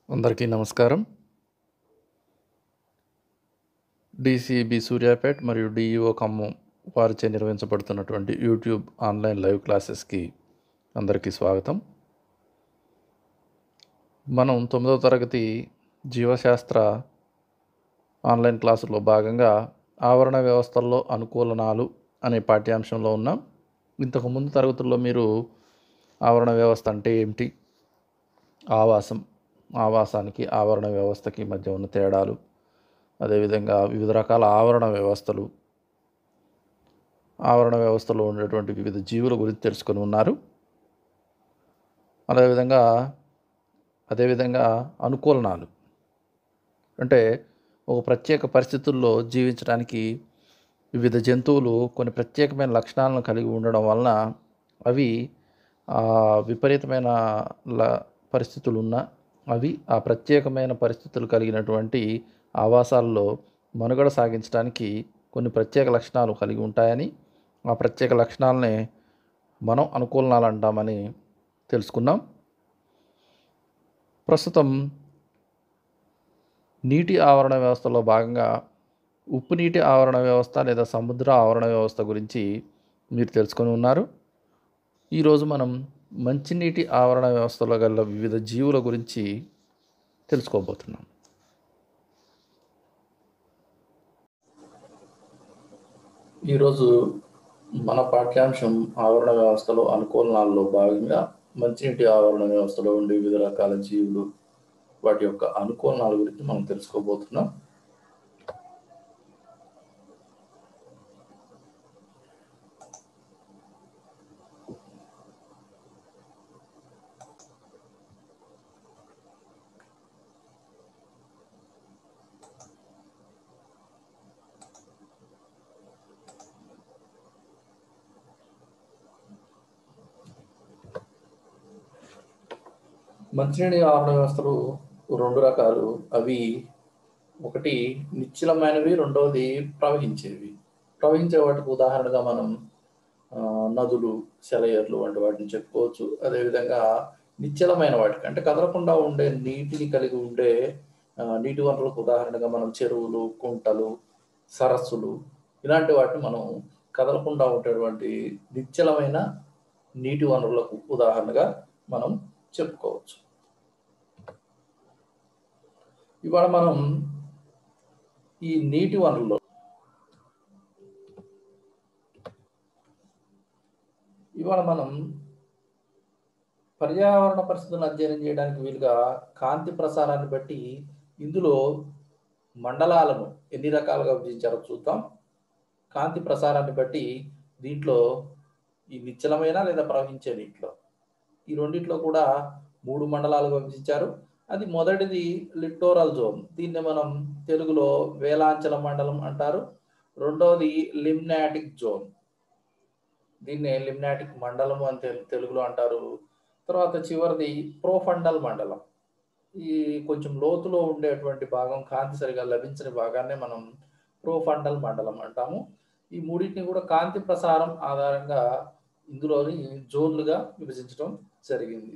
అందరికీ నమస్కారం డిసిబి సూర్యాపేట్ మరియు డిఈఓ ఖమ్మం వారిచే నిర్వహించబడుతున్నటువంటి యూట్యూబ్ ఆన్లైన్ లైవ్ క్లాసెస్కి అందరికీ స్వాగతం మనం తొమ్మిదవ తరగతి జీవశాస్త్ర ఆన్లైన్ క్లాసుల్లో భాగంగా ఆవరణ వ్యవస్థల్లో అనుకూలనాలు అనే పాఠ్యాంశంలో ఉన్నాం ఇంతకు ముందు తరగతుల్లో మీరు ఆవరణ వ్యవస్థ అంటే ఏమిటి ఆవాసం ఆవాసానికి ఆవరణ వ్యవస్థకి మధ్య ఉన్న తేడాలు అదేవిధంగా వివిధ రకాల ఆవరణ వ్యవస్థలు ఆవరణ వ్యవస్థలో ఉండేటువంటి వివిధ జీవుల గురించి తెలుసుకొని ఉన్నారు అదేవిధంగా అదేవిధంగా అనుకూలనాలు అంటే ఒక ప్రత్యేక పరిస్థితుల్లో జీవించడానికి వివిధ జంతువులు కొన్ని ప్రత్యేకమైన లక్షణాలను కలిగి ఉండడం వలన అవి ఆ విపరీతమైన ల పరిస్థితులు ఉన్న అవి ఆ ప్రత్యేకమైన పరిస్థితులు కలిగినటువంటి ఆవాసాల్లో మనుగడ సాగించడానికి కొన్ని ప్రత్యేక లక్షణాలు కలిగి ఉంటాయని ఆ ప్రత్యేక లక్షణాలనే మనం అనుకూలనాలు అంటామని తెలుసుకున్నాం ప్రస్తుతం నీటి ఆవరణ వ్యవస్థలో భాగంగా ఉప్పు నీటి ఆవరణ వ్యవస్థ లేదా సముద్ర ఆవరణ వ్యవస్థ గురించి మీరు తెలుసుకొని ఉన్నారు ఈరోజు మనం మంచినీటి ఆవరణ వ్యవస్థలో గల వివిధ జీవుల గురించి తెలుసుకోబోతున్నాం ఈరోజు మన పాఠ్యాంశం ఆవరణ వ్యవస్థలో అనుకూలనాల్లో భాగంగా మంచినీటి ఆవరణ వ్యవస్థలో ఉండే వివిధ రకాల జీవులు వాటి యొక్క అనుకూలనాల గురించి మనం తెలుసుకోబోతున్నాం మంచినీటి ఆవరణ వ్యవస్థలు రెండు రకాలు అవి ఒకటి నిశ్చలమైనవి రెండవది ప్రవహించేవి ప్రవహించే వాటికి ఉదాహరణగా మనం ఆ, నదులు సెలయర్లు వంటి వాటిని చెప్పుకోవచ్చు అదేవిధంగా నిశ్చలమైన వాటికి అంటే కదలకుండా ఉండే నీటిని కలిగి ఉండే ఆ, నీటి వనరులకు ఉదాహరణగా మనం చెరువులు కుంటలు సరస్సులు ఇలాంటి వాటిని మనం కదలకుండా ఉండేటువంటి నిశ్చలమైన నీటి వనరులకు ఉదాహరణగా మనం చెప్పుకోవచ్చు ఇవాళ మనం ఈ నీటి వనరుల్లో ఇవాళ మనం పర్యావరణ పరిస్థితులను అధ్యయనం చేయడానికి వీలుగా కాంతి ప్రసారాన్ని బట్టి ఇందులో మండలాలను ఎన్ని రకాలుగా విభజించారో చూద్దాం కాంతి ప్రసారాన్ని బట్టి దీంట్లో ఈ నిశ్చలమైన లేదా ప్రవహించే నీటిలో ఈ రెండిట్లో కూడా మూడు మండలాలుగా విభజించారు అది మొదటిది లిట్టోరల్ జోన్ దీన్ని మనం తెలుగులో వేలాంచల మండలం అంటారు రెండవది లిమ్నాటిక్ జోన్ దీన్నే లిమ్నాటిక్ మండలం అని తెలు- తెలుగులో అంటారు తర్వాత చివరిది ప్రోఫండల్ మండలం ఈ కొంచెం లోతులో ఉండేటువంటి భాగం కాంతి సరిగా లభించని భాగాన్నే మనం ప్రోఫండల్ మండలం అంటాము ఈ మూడింటిని కూడా కాంతి ప్రసారం ఆధారంగా ఇందులోని జోన్లుగా విభజించడం జరిగింది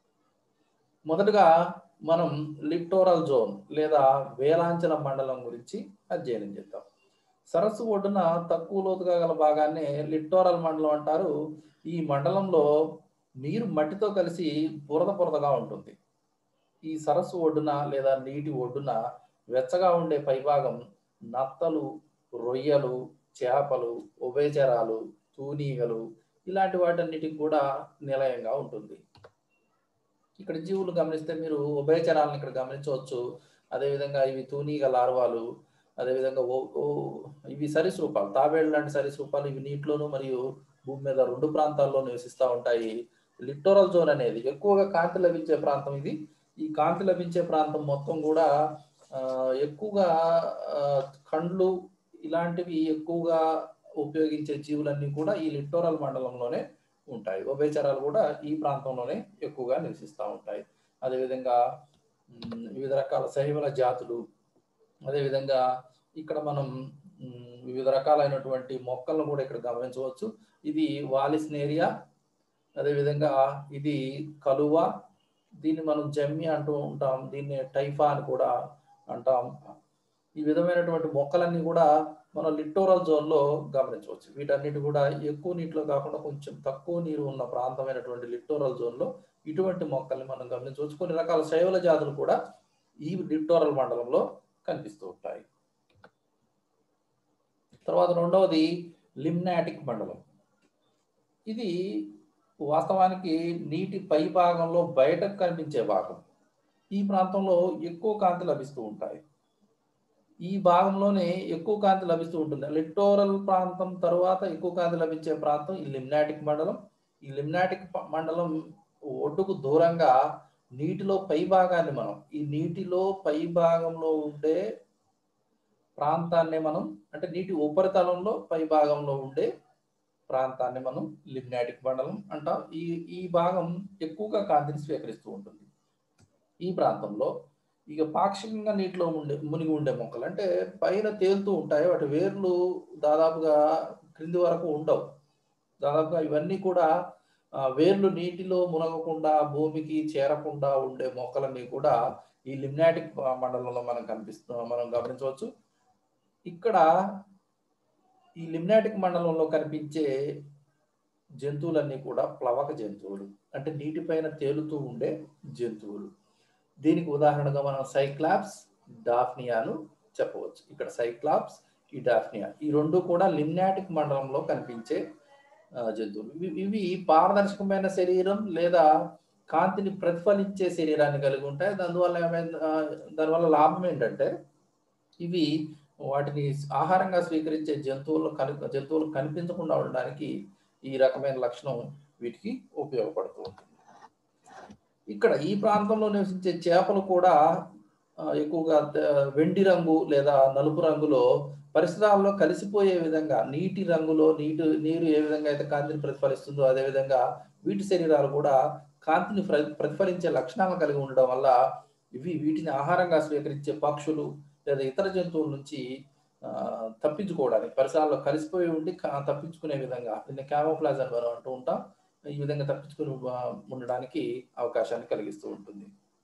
మొదటగా మనం లిక్టోరల్ జోన్ లేదా వేలాంచల మండలం గురించి అధ్యయనం చేద్దాం సరస్సు ఒడ్డున తక్కువ లోతుగా గల భాగాన్ని లిట్టోరల్ మండలం అంటారు ఈ మండలంలో నీరు మట్టితో కలిసి బురద బురదగా ఉంటుంది ఈ సరస్సు ఒడ్డున లేదా నీటి ఒడ్డున వెచ్చగా ఉండే పైభాగం నత్తలు రొయ్యలు చేపలు ఉభయచరాలు తూనీగలు ఇలాంటి వాటన్నిటికి కూడా నిలయంగా ఉంటుంది ఇక్కడ జీవులు గమనిస్తే మీరు ఉభయచరాలను ఇక్కడ గమనించవచ్చు అదేవిధంగా ఇవి తూనీగ లార్వాలు అదేవిధంగా ఓ ఓ ఇవి సరీసృపాలు తాబేళ్ళు లాంటి సరీసృపాలు ఇవి నీటిలోను మరియు భూమి మీద రెండు ప్రాంతాల్లో నివసిస్తూ ఉంటాయి లిట్టోరల్ జోన్ అనేది ఎక్కువగా కాంతి లభించే ప్రాంతం ఇది ఈ కాంతి లభించే ప్రాంతం మొత్తం కూడా ఆ, ఎక్కువగా ఆ, కండ్లు ఇలాంటివి ఎక్కువగా ఉపయోగించే జీవులన్నీ కూడా ఈ లిట్టోరల్ మండలంలోనే ఉంటాయి ఉభయచరాలు కూడా ఈ ప్రాంతంలోనే ఎక్కువగా నివసిస్తూ ఉంటాయి అదేవిధంగా మ్, వివిధ రకాల శైవల జాతులు అదేవిధంగా ఇక్కడ మనం మ్, వివిధ రకాలైనటువంటి మొక్కలను కూడా ఇక్కడ గమనించవచ్చు ఇది వాలిస్నేరియా అదేవిధంగా ఇది కలువ దీన్ని మనం జమ్మి అంటూ ఉంటాం దీన్ని టైఫా అని కూడా అంటాం ఈ విధమైనటువంటి మొక్కలన్నీ కూడా మనం లిట్టోరల్ జోన్లో గమనించవచ్చు వీటన్నిటి కూడా ఎక్కువ నీటిలో కాకుండా కొంచెం తక్కువ నీరు ఉన్న ప్రాంతమైనటువంటి లిట్టోరల్ జోన్లో ఇటువంటి మొక్కల్ని మనం గమనించవచ్చు కొన్ని రకాల శైవల జాతులు కూడా ఈ లిట్టోరల్ మండలంలో కనిపిస్తూ ఉంటాయి తర్వాత రెండవది లిమ్నాటిక్ మండలం ఇది వాస్తవానికి నీటి పై భాగంలో బయటకు కనిపించే భాగం ఈ ప్రాంతంలో ఎక్కువ కాంతి లభిస్తూ ఉంటాయి ఈ భాగంలోనే ఎక్కువ కాంతి లభిస్తూ ఉంటుంది లిట్టోరల్ ప్రాంతం తరువాత ఎక్కువ కాంతి లభించే ప్రాంతం ఈ లిమ్నాటిక్ మండలం ఈ లిమ్నాటిక్ మండలం ఒడ్డుకు దూరంగా నీటిలో పై భాగాన్ని మనం ఈ నీటిలో పై భాగంలో ఉండే ప్రాంతాన్ని మనం అంటే నీటి ఉపరితలంలో పై భాగంలో ఉండే ప్రాంతాన్ని మనం లిమ్నాటిక్ మండలం అంటాం ఈ ఈ భాగం ఎక్కువగా కాంతిని స్వీకరిస్తూ ఉంటుంది ఈ ప్రాంతంలో ఇక పాక్షికంగా నీటిలో ఉండే మునిగి ఉండే మొక్కలు అంటే పైన తేలుతూ ఉంటాయి వాటి వేర్లు దాదాపుగా క్రింది వరకు ఉండవు దాదాపుగా ఇవన్నీ కూడా వేర్లు నీటిలో మునగకుండా భూమికి చేరకుండా ఉండే మొక్కలన్నీ కూడా ఈ లిమ్నాటిక్ మండలంలో మనం కనిపిస్తు మనం గమనించవచ్చు ఇక్కడ ఈ లిమ్నాటిక్ మండలంలో కనిపించే జంతువులన్నీ కూడా ప్లవక జంతువులు అంటే నీటిపైన తేలుతూ ఉండే జంతువులు దీనికి ఉదాహరణగా మనం సైక్లాప్స్ డాఫ్నియాను చెప్పవచ్చు ఇక్కడ సైక్లాప్స్ ఈ డాఫ్నియా ఈ రెండు కూడా లిమ్నాటిక్ మండలంలో కనిపించే జంతువులు ఇవి పారదర్శకమైన శరీరం లేదా కాంతిని ప్రతిఫలించే శరీరాన్ని కలిగి ఉంటాయి దానివల్ల ఏమైంది దానివల్ల లాభం ఏంటంటే ఇవి వాటిని ఆహారంగా స్వీకరించే జంతువులు కని జంతువులు కనిపించకుండా ఉండడానికి ఈ రకమైన లక్షణం వీటికి ఉపయోగపడుతూ ఉంటుంది ఇక్కడ ఈ ప్రాంతంలో నివసించే చేపలు కూడా ఎక్కువగా వెండి రంగు లేదా నలుపు రంగులో పరిసరాల్లో కలిసిపోయే విధంగా నీటి రంగులో నీటి నీరు ఏ విధంగా అయితే కాంతిని ప్రతిఫలిస్తుందో అదేవిధంగా వీటి శరీరాలు కూడా కాంతిని ప్రతిఫలించే లక్షణాలను కలిగి ఉండడం వల్ల ఇవి వీటిని ఆహారంగా స్వీకరించే పక్షులు లేదా ఇతర జంతువుల నుంచి తప్పించుకోవడానికి పరిసరాల్లో కలిసిపోయి ఉండి తప్పించుకునే విధంగా దీన్ని క్యామోఫ్లాజ్ అని మనం అంటూ ఉంటాం ఈ విధంగా తప్పించుకుని ఉండడానికి అవకాశాన్ని కలిగిస్తూ ఉంటుంది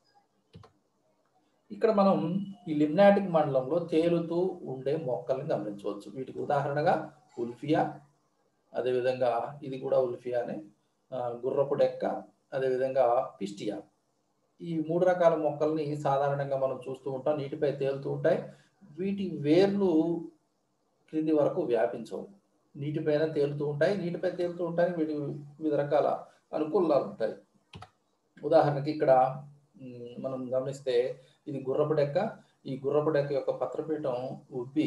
ఇక్కడ మనం ఈ లిమ్నాటిక్ మండలంలో తేలుతూ ఉండే మొక్కల్ని గమనించవచ్చు వీటికి ఉదాహరణగా ఉల్ఫియా అదేవిధంగా ఇది కూడా ఉల్ఫియానే గుర్రపు డెక్క అదేవిధంగా పిస్టియా ఈ మూడు రకాల మొక్కల్ని సాధారణంగా మనం చూస్తూ ఉంటాం నీటిపై తేలుతూ ఉంటాయి వీటి వేర్లు క్రింది వరకు వ్యాపించవు నీటిపైన తేలుతూ ఉంటాయి నీటిపై తేలుతూ ఉంటాయి వీటి వివిధ రకాల అనుకూలాలు ఉంటాయి ఉదాహరణకి ఇక్కడ మనం గమనిస్తే ఇది గుర్రపు డెక్క ఈ గుర్రపు డెక్క యొక్క పత్రపీఠం ఉబ్బి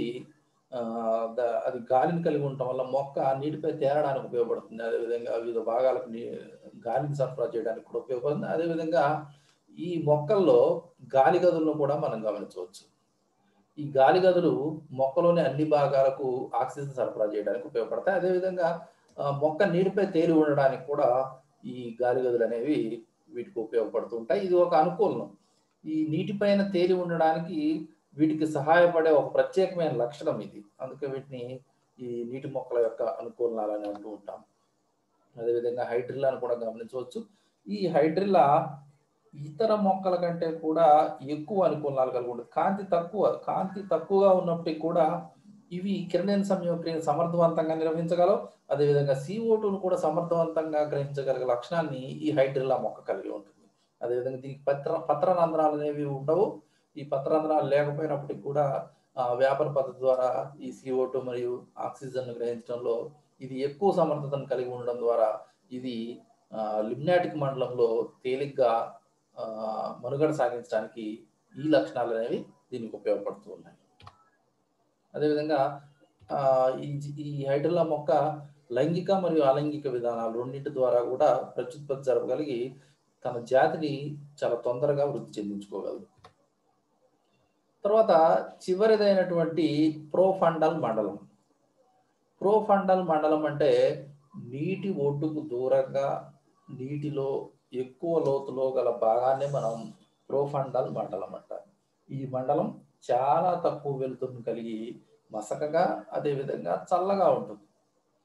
అది గాలిని కలిగి ఉండటం వల్ల మొక్క నీటిపై తేరడానికి ఉపయోగపడుతుంది అదేవిధంగా వివిధ భాగాలకు గాలిని సరఫరా చేయడానికి కూడా ఉపయోగపడుతుంది అదేవిధంగా ఈ మొక్కల్లో గాలి గదులను కూడా మనం గమనించవచ్చు ఈ గాలి గదులు మొక్కలోని అన్ని భాగాలకు ఆక్సిజన్ సరఫరా చేయడానికి ఉపయోగపడతాయి అదేవిధంగా మొక్క నీటిపై తేలి ఉండడానికి కూడా ఈ గాలి గదులు అనేవి వీటికి ఉపయోగపడుతూ ఉంటాయి ఇది ఒక అనుకూలం ఈ నీటిపైన తేలి ఉండడానికి వీటికి సహాయపడే ఒక ప్రత్యేకమైన లక్షణం ఇది అందుకే వీటిని ఈ నీటి మొక్కల యొక్క అనుకూలనాలని అంటూ ఉంటాం అదేవిధంగా హైడ్రిల్లాను కూడా గమనించవచ్చు ఈ హైడ్రిల్లా ఇతర మొక్కల కంటే కూడా ఎక్కువ అనుకూలనాలు కలిగి ఉంటుంది కాంతి తక్కువ కాంతి తక్కువగా ఉన్నప్పటికీ కూడా ఇవి కిరణేన్ సంయోక్రియను సమర్థవంతంగా నిర్వహించగలవు అదేవిధంగా సిఓటును కూడా సమర్థవంతంగా గ్రహించగలిగే లక్షణాన్ని ఈ హైడ్రిల్లా మొక్క కలిగి ఉంటుంది అదేవిధంగా దీనికి పత్ర పత్రరంధ్రాలు అనేవి ఉండవు ఈ పత్రరంధ్రాలు లేకపోయినప్పటికీ కూడా వ్యాపార పద్ధతి ద్వారా ఈ సిఓ మరియు ఆక్సిజన్ గ్రహించడంలో ఇది ఎక్కువ సమర్థతను కలిగి ఉండడం ద్వారా ఇది లిమ్నాటిక్ మండలంలో తేలిగ్గా మనుగడ సాగించడానికి ఈ లక్షణాలు అనేవి దీనికి ఉపయోగపడుతూ ఉన్నాయి అదేవిధంగా ఈ ఈ హైడ్రల్లా మొక్క లైంగిక మరియు అలైంగిక విధానాలు రెండింటి ద్వారా కూడా ప్రత్యుత్పత్తి జరపగలిగి తన జాతిని చాలా తొందరగా వృద్ధి చెందించుకోగలదు తర్వాత చివరిదైనటువంటి ప్రోఫండల్ మండలం ప్రోఫండల్ మండలం అంటే నీటి ఒడ్డుకు దూరంగా నీటిలో ఎక్కువ లోతులో గల భాగాన్ని మనం ప్రోఫండల్ మండలం అంటారు ఈ మండలం చాలా తక్కువ వెలుతురును కలిగి మసకగా అదేవిధంగా చల్లగా ఉంటుంది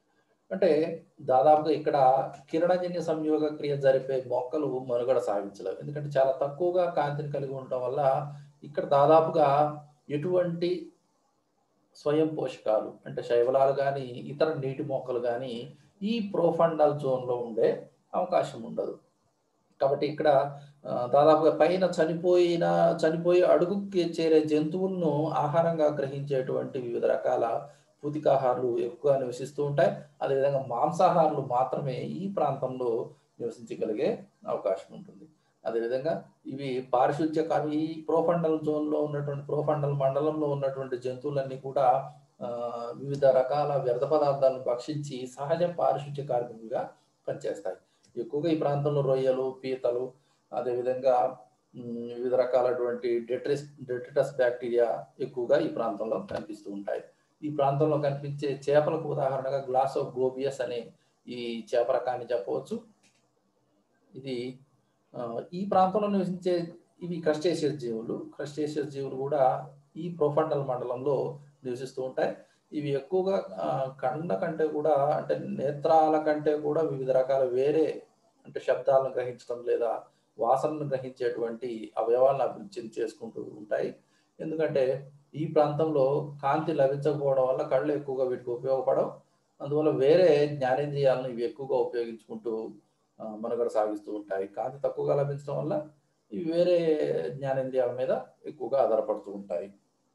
అంటే దాదాపుగా ఇక్కడ కిరణజన్య సంయోగ క్రియ జరిపే మొక్కలు మనుగడ సాగించలేవు ఎందుకంటే చాలా తక్కువగా కాంతిని కలిగి ఉండటం వల్ల ఇక్కడ దాదాపుగా ఎటువంటి స్వయం పోషకాలు అంటే శైవలాలు కానీ ఇతర నీటి మొక్కలు కానీ ఈ ప్రోఫండల్ జోన్లో ఉండే అవకాశం ఉండదు కాబట్టి ఇక్కడ ఆ, దాదాపుగా పైన చనిపోయిన చనిపోయి అడుగుకి చేరే జంతువులను ఆహారంగా గ్రహించేటువంటి వివిధ రకాల పూతికాహారులు ఎక్కువగా నివసిస్తూ ఉంటాయి అదేవిధంగా మాంసాహారులు మాత్రమే ఈ ప్రాంతంలో నివసించగలిగే అవకాశం ఉంటుంది అదేవిధంగా ఇవి పారిశుద్ధ్య కార్మి ఈ ప్రోఫండల్ జోన్లో ఉన్నటువంటి ప్రోఫండల్ మండలంలో ఉన్నటువంటి జంతువులన్నీ కూడా ఆ, వివిధ రకాల వ్యర్థ పదార్థాలను భక్షించి సహజ పారిశుద్ధ్య కార్మికులుగా పనిచేస్తాయి ఎక్కువగా ఈ ప్రాంతంలో రొయ్యలు పీతలు అదేవిధంగా ఉమ్, వివిధ రకాలటువంటి డెట్రిస్ డెట్రిటస్ బ్యాక్టీరియా ఎక్కువగా ఈ ప్రాంతంలో కనిపిస్తూ ఉంటాయి ఈ ప్రాంతంలో కనిపించే చేపలకు ఉదాహరణగా గ్లాస్ ఆఫ్ గోబియస్ అనే ఈ చేప రకాన్ని చెప్పవచ్చు ఇది ఆ, ఈ ప్రాంతంలో నివసించే ఇవి క్రస్టేషియస్ జీవులు క్రస్టేషియస్ జీవులు కూడా ఈ ప్రొఫండల్ మండలంలో నివసిస్తూ ఉంటాయి ఇవి ఎక్కువగా ఆ, కండ కంటే కూడా అంటే నేత్రాల కంటే కూడా వివిధ రకాల వేరే అంటే శబ్దాలను గ్రహించడం లేదా వాసనను గ్రహించేటువంటి అవయవాలను అభివృద్ధి చేసుకుంటూ ఉంటాయి ఎందుకంటే ఈ ప్రాంతంలో కాంతి లభించకపోవడం వల్ల కళ్ళు ఎక్కువగా వీటికి ఉపయోగపడవు అందువల్ల వేరే జ్ఞానేంద్రియాలను ఇవి ఎక్కువగా ఉపయోగించుకుంటూ ఆ, మనుగడ సాగిస్తూ ఉంటాయి కాంతి తక్కువగా లభించడం వల్ల ఇవి వేరే జ్ఞానేంద్రియాల మీద ఎక్కువగా ఆధారపడుతూ ఉంటాయి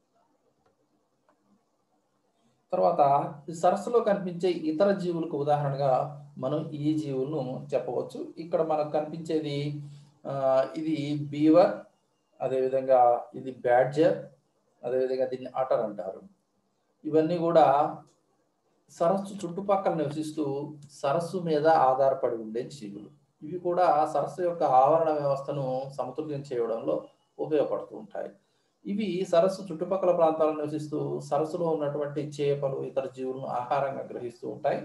తర్వాత ఈ సరస్సులో కనిపించే ఇతర జీవులకు ఉదాహరణగా మనం ఈ జీవులను చెప్పవచ్చు ఇక్కడ మనకు కనిపించేది ఆ, ఇది బీవర్ అదేవిధంగా ఇది బ్యాడ్జర్ అదేవిధంగా దీన్ని అటర్ అంటారు ఇవన్నీ కూడా సరస్సు చుట్టుపక్కల నివసిస్తూ సరస్సు మీద ఆధారపడి ఉండే జీవులు ఇవి కూడా సరస్సు యొక్క ఆవరణ వ్యవస్థను సమతుల్యం చేయడంలో ఉపయోగపడుతూ ఉంటాయి ఇవి సరస్సు చుట్టుపక్కల ప్రాంతాల్లో నివసిస్తూ సరస్సులో ఉన్నటువంటి చేపలు ఇతర జీవులను ఆహారంగా గ్రహిస్తూ ఉంటాయి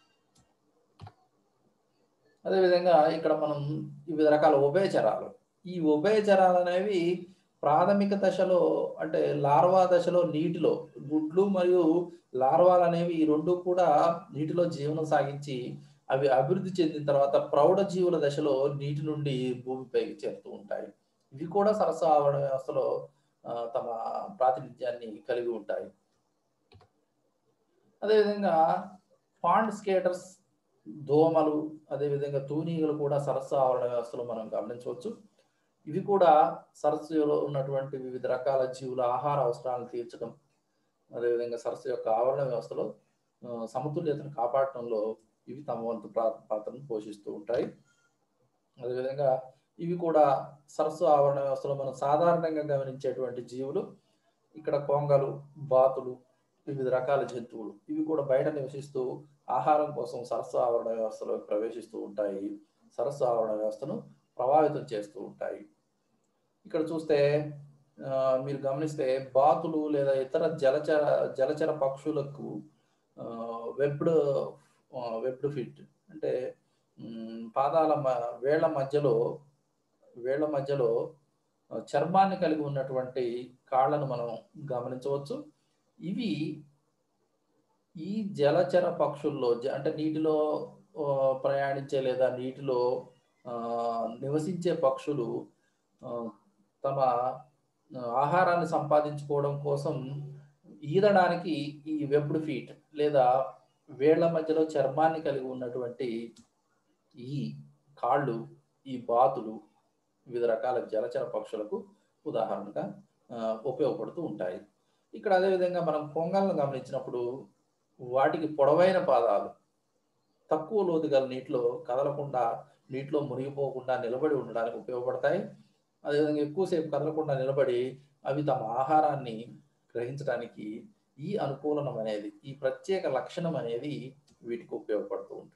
అదేవిధంగా ఇక్కడ మనం వివిధ రకాల ఉభయచరాలు ఈ ఉభయచరాలు అనేవి ప్రాథమిక దశలో అంటే లార్వా దశలో నీటిలో గుడ్లు మరియు లార్వాలు అనేవి ఈ రెండు కూడా నీటిలో జీవనం సాగించి అవి అభివృద్ధి చెందిన తర్వాత ప్రౌఢ జీవుల దశలో నీటి నుండి భూమిపైకి చేరుతూ ఉంటాయి ఇవి కూడా సరస్సు ఆవరణ వ్యవస్థలో ఆ, తమ ప్రాతినిధ్యాన్ని కలిగి ఉంటాయి అదేవిధంగా పాండ్ స్కేటర్స్ దోమలు అదేవిధంగా తూనీగలు కూడా సరస్సు ఆవరణ వ్యవస్థలో మనం గమనించవచ్చు ఇవి కూడా సరస్సులో ఉన్నటువంటి వివిధ రకాల జీవుల ఆహార అవసరాలను తీర్చడం అదేవిధంగా సరస్సు యొక్క ఆవరణ వ్యవస్థలో ఆ, సమతుల్యతను కాపాడటంలో ఇవి తమ వంతు ప్రా- పాత్రను పోషిస్తూ ఉంటాయి అదేవిధంగా ఇవి కూడా సరస్సు ఆవరణ వ్యవస్థలో మనం సాధారణంగా గమనించేటువంటి జీవులు ఇక్కడ కొంగలు బాతులు వివిధ రకాల జంతువులు ఇవి కూడా బయట నివసిస్తూ ఆహారం కోసం సరస్సు ఆవరణ వ్యవస్థలో ప్రవేశిస్తూ ఉంటాయి సరస్సు ఆవరణ వ్యవస్థను ప్రభావితం చేస్తూ ఉంటాయి ఇక్కడ చూస్తే ఆ, మీరు గమనిస్తే బాతులు లేదా ఇతర జలచర జలచర పక్షులకు వెబ్డ్ వెబ్డ్ ఫిట్ అంటే మ్, పాదాల మ- వేళ్ల మధ్యలో వేళ్ల మధ్యలో ఆ, చర్మాన్ని కలిగి ఉన్నటువంటి కాళ్ళను మనం గమనించవచ్చు ఇవి ఈ జలచర పక్షుల్లో జ- అంటే నీటిలో ఆ, ప్రయాణించే లేదా నీటిలో ఆ, నివసించే పక్షులు ఆ, తమ ఆ, ఆహారాన్ని సంపాదించుకోవడం కోసం ఈదడానికి ఈ వెబ్డ్ ఫీట్ లేదా వేళ్ల మధ్యలో చర్మాన్ని కలిగి ఉన్నటువంటి ఈ కాళ్ళు ఈ బాతులు వివిధ రకాల జలచర పక్షులకు ఉదాహరణగా ఆ, ఉపయోగపడుతూ ఉంటాయి ఇక్కడ అదేవిధంగా మనం కొంగలను గమనించినప్పుడు వాటికి పొడవైన పాదాలు తక్కువ లోతు గల నీటిలో కదలకుండా నీటిలో మునిగిపోకుండా నిలబడి ఉండడానికి ఉపయోగపడతాయి అదేవిధంగా ఎక్కువసేపు కదలకుండా నిలబడి అవి తమ ఆహారాన్ని గ్రహించడానికి ఈ అనుకూలనం అనేది ఈ ప్రత్యేక లక్షణం అనేది వీటికి ఉపయోగపడుతూ ఉంటుంది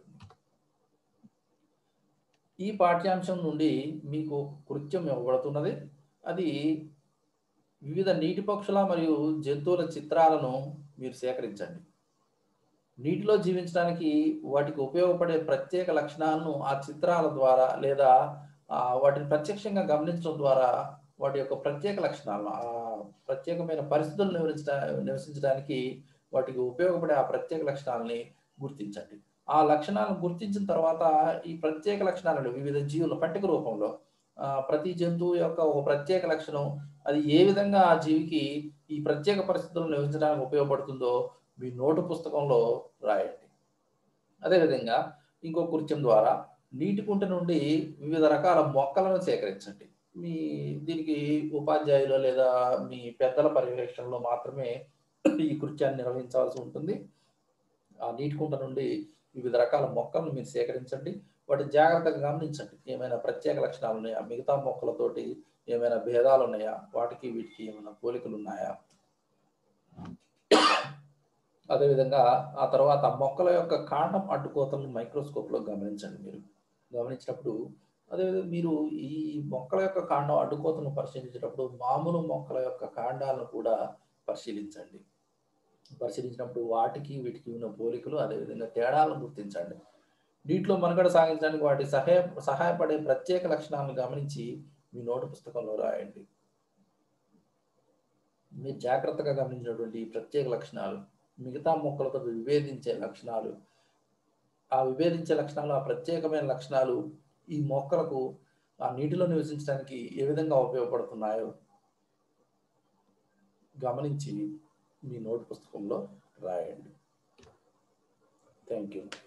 ఈ పాఠ్యాంశం నుండి మీకు కృత్యం ఇవ్వబడుతున్నది అది వివిధ నీటి పక్షుల మరియు జంతువుల చిత్రాలను మీరు సేకరించండి నీటిలో జీవించడానికి వాటికి ఉపయోగపడే ప్రత్యేక లక్షణాలను ఆ చిత్రాల ద్వారా లేదా ఆ, వాటిని ప్రత్యక్షంగా గమనించడం ద్వారా వాటి యొక్క ప్రత్యేక లక్షణాలను ఆ ప్రత్యేకమైన పరిస్థితులను నివరించడా నివసించడానికి వాటికి ఉపయోగపడే ఆ ప్రత్యేక లక్షణాలని గుర్తించండి ఆ లక్షణాలను గుర్తించిన తర్వాత ఈ ప్రత్యేక లక్షణాలను వివిధ జీవుల పట్టిక రూపంలో ఆ, ప్రతి జంతువు యొక్క ఒక ప్రత్యేక లక్షణం అది ఏ విధంగా ఆ జీవికి ఈ ప్రత్యేక పరిస్థితులను నివసించడానికి ఉపయోగపడుతుందో మీ నోటు పుస్తకంలో రాయండి అదేవిధంగా ఇంకో కృత్యం ద్వారా నీటి కుంట నుండి వివిధ రకాల మొక్కలను సేకరించండి మీ దీనికి ఉపాధ్యాయులు లేదా మీ పెద్దల పర్యవేక్షణలో మాత్రమే ఈ కృత్యాన్ని నిర్వహించాల్సి ఉంటుంది ఆ నీటి కుంట నుండి వివిధ రకాల మొక్కలను మీరు సేకరించండి వాటిని జాగ్రత్తగా గమనించండి ఏమైనా ప్రత్యేక లక్షణాలు ఉన్నాయా మిగతా మొక్కలతోటి ఏమైనా భేదాలు ఉన్నాయా వాటికి వీటికి ఏమైనా పోలికలు ఉన్నాయా అదేవిధంగా ఆ తర్వాత మొక్కల యొక్క కాండం అడ్డుకోతలను మైక్రోస్కోప్లో గమనించండి మీరు గమనించినప్పుడు అదేవిధంగా మీరు ఈ మొక్కల యొక్క కాండం అడ్డుకోతలను పరిశీలించేటప్పుడు మామూలు మొక్కల యొక్క కాండాలను కూడా పరిశీలించండి పరిశీలించినప్పుడు వాటికి వీటికి ఉన్న పోలికలు అదేవిధంగా తేడాలను గుర్తించండి నీటిలో మనుగడ సాగించడానికి వాటి సహాయ సహాయపడే ప్రత్యేక లక్షణాలను గమనించి మీ నోటు పుస్తకంలో రాయండి మీరు జాగ్రత్తగా గమనించినటువంటి ఈ ప్రత్యేక లక్షణాలు మిగతా మొక్కలతో విభేదించే లక్షణాలు ఆ విభేదించే లక్షణాలు ఆ ప్రత్యేకమైన లక్షణాలు ఈ మొక్కలకు ఆ నీటిలో నివసించడానికి ఏ విధంగా ఉపయోగపడుతున్నాయో గమనించి మీ నోట్ పుస్తకంలో రాయండి థ్యాంక్ యూ